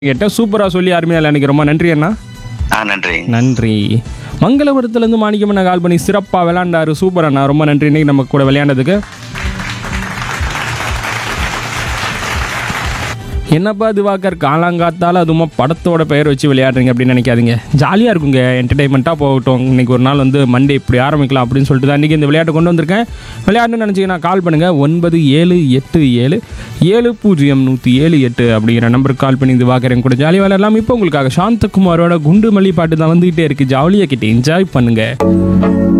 கேட்டேன் சூப்பராக சொல்லி அருமையாக எனக்கு ரொம்ப நன்றி அண்ணா ஆ நன்றி நன்றி மங்களபுரத்துலேருந்து மாணிக்கமண்ணா கால் பண்ணி சிறப்பாக விளையாண்டாரு சூப்பர் அண்ணா ரொம்ப நன்றி இன்னைக்கு நம்ம கூட விளையாண்டதுக்கு என்னப்பா திவாகர் காலாங்காத்தால அதுவுமா படத்தோட பெயர் வச்சு விளையாடுறீங்க அப்படின்னு நினைக்காதீங்க ஜாலியாக இருக்குங்க என்டர்டைன்மெண்ட்டாக போகட்டும் இன்னைக்கு ஒரு நாள் வந்து மண்டே இப்படி ஆரம்பிக்கலாம் அப்படின்னு சொல்லிட்டு தான் இன்றைக்கி இந்த விளையாட்டை கொண்டு வந்திருக்கேன் விளையாடணும்னு நினச்சிங்கன்னா கால் பண்ணுங்கள் ஒன்பது ஏழு எட்டு ஏழு ஏழு பூஜ்ஜியம் நூற்றி ஏழு எட்டு அப்படிங்கிற நம்பருக்கு கால் பண்ணி திவாகர் என் கூட ஜாலியாக விளையாடலாம் இப்போ உங்களுக்காக சாந்தகுமாரோட குண்டு மல்லி பாட்டு தான் வந்துகிட்டே இருக்குது ஜாலியாக கிட்டே என்ஜாய் பண்ணுங்கள்